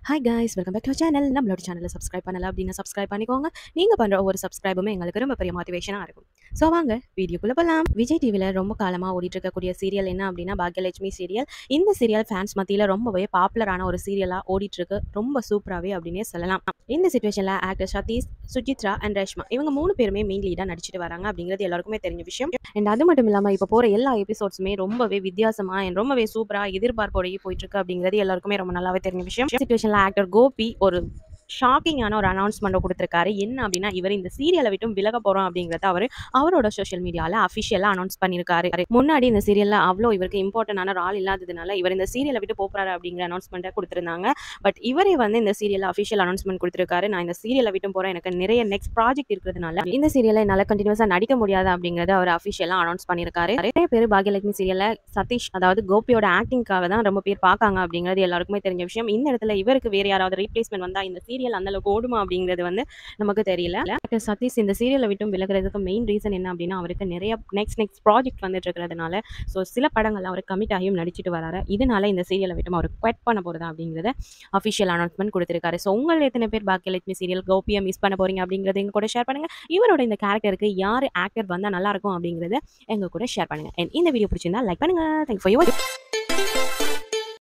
hi guys welcome back to channel நம்மளோட சேனலை subscribe பண்ணல அப்படின்னா சப்ஸ்கிரைப் பண்ணிக்கோங்க நீங்கள் பண்ணுற ஒவ்வொரு சப்ஸ்கிரைபுமே எங்களுக்கு ரொம்ப பெரிய மோட்டிவேஷனாக இருக்கும் ஸோ வாங்க வீடியோக்குள்ளே போகலாம் விஜய் டிவியில் ரொம்ப காலமாக ஓடிட்டு இருக்கக்கூடிய சீரியல் என்ன அப்படின்னா பாக்யலட்சுமி சீரியல் இந்த சீரியல் ஃபேன்ஸ் மத்தியில் ரொம்பவே பாப்புலரான ஒரு சீரியலாக ஓடிட்டு இருக்கு ரொம்ப சூப்பராகவே அப்படின்னே சொல்லலாம் இந்த சுச்சுவேஷனில் ஆக்டர் சதீஷ் சுஜித்ரா அண்ட் ரேஷ்மா இவங்க மூணு பேருமே மெயின் லீடாக நடிச்சிட்டு வராங்க அப்படிங்கிறது எல்லாருக்குமே தெரிஞ்ச விஷயம் அண்ட் அது மட்டும் இல்லாமல் இப்போ போகிற எல்லா எபிசோட்ஸுமே ரொம்பவே வித்தியாசமாக and ரொம்பவே சூப்பராக எதிர்பார்ப்போடையே போயிட்டு இருக்கு அப்படிங்கிறது எல்லாருக்குமே ரொம்ப நல்லாவே தெரிஞ்ச விஷயம் சுச்சுவேஷனில் ஆக்டர் கோபி ஒரு ஷாக்கிங்கான ஒரு அனௌன்ஸ்மெண்ட் கொடுத்துருக்காரு என்ன அப்படின்னா இவர் இந்த சீரியலை விட்டும் விலக போறோம் அப்படிங்கறத அவர் அவரோட சோஷியல் மீடியால அஃபிஷியலா அனௌன்ஸ் பண்ணியிருக்காரு முன்னாடி இந்த சீரியல்ல அவ்வளோ இவருக்கு இம்பார்ட்டன்டான ஒரு ஆள் இல்லாததுனால இவர் இந்த சீரியலை விட்டு போறாரு அப்படிங்கிற அனௌன்ஸ்மெண்ட்டை கொடுத்துருந்தாங்க பட் இவரே வந்து இந்த சீரியல்ல அஃபிஷியல் அனௌன்ஸ்மெண்ட் கொடுத்துருக்காரு நான் இந்த சீரியலை விட்டு போறேன் எனக்கு நிறைய நெக்ஸ்ட் ப்ராஜெக்ட் இருக்கிறதுனால இந்த சீரியலை என்னால் கண்டினியூஸா நடிக்க முடியாது அப்படிங்கறத அவர் அஃபிஷியலா அனௌன்ஸ் பண்ணியிருக்காரு நிறைய பேர் பாக்யலட்சுமி சீரியல்ல சதீஷ் அதாவது கோபியோட ஆக்டிங்காக தான் ரொம்ப பேர் பார்க்காங்க அப்படிங்கிறது எல்லாருக்குமே தெரிஞ்ச விஷயம் இந்த இடத்துல இவருக்கு வேற யாராவது ரீப்ளேஸ்மெண்ட் வந்தா இந்த சீரியல் அந்த அளவுக்கு ஓடுமா அப்படிங்கிறது வந்து நமக்கு தெரியல ஆக்டர் சதீஷ் இந்த சீரியலை விட்டும் விலகிறதுக்கு மெயின் ரீசன் என்ன அப்படின்னா அவருக்கு நிறைய நெக்ஸ்ட் நெக்ஸ்ட் ப்ராஜெக்ட் வந்துட்டு இருக்கிறதுனால ஸோ சில படங்கள் அவர் கமிட் ஆகியும் நடிச்சிட்டு வராரு இதனால இந்த சீரியலை விட்டும் அவர் குவெட் பண்ண போறதா அப்படிங்கிறத அஃபிஷியல் அனௌன்ஸ்மெண்ட் கொடுத்திருக்காரு ஸோ உங்கள் எத்தனை பேர் பாக்கியலட்சுமி சீரியல் கோபியை மிஸ் பண்ண போறீங்க அப்படிங்கிறத எங்க கூட ஷேர் பண்ணுங்க இவரோட இந்த கேரக்டருக்கு யார் ஆக்டர் வந்தா நல்லா இருக்கும் அப்படிங்கிறத எங்க கூட ஷேர் பண்ணுங்க And இந்த வீடியோ பிடிச்சிருந்தா லைக் பண்ணுங்க தேங்க் ஃபார் யூ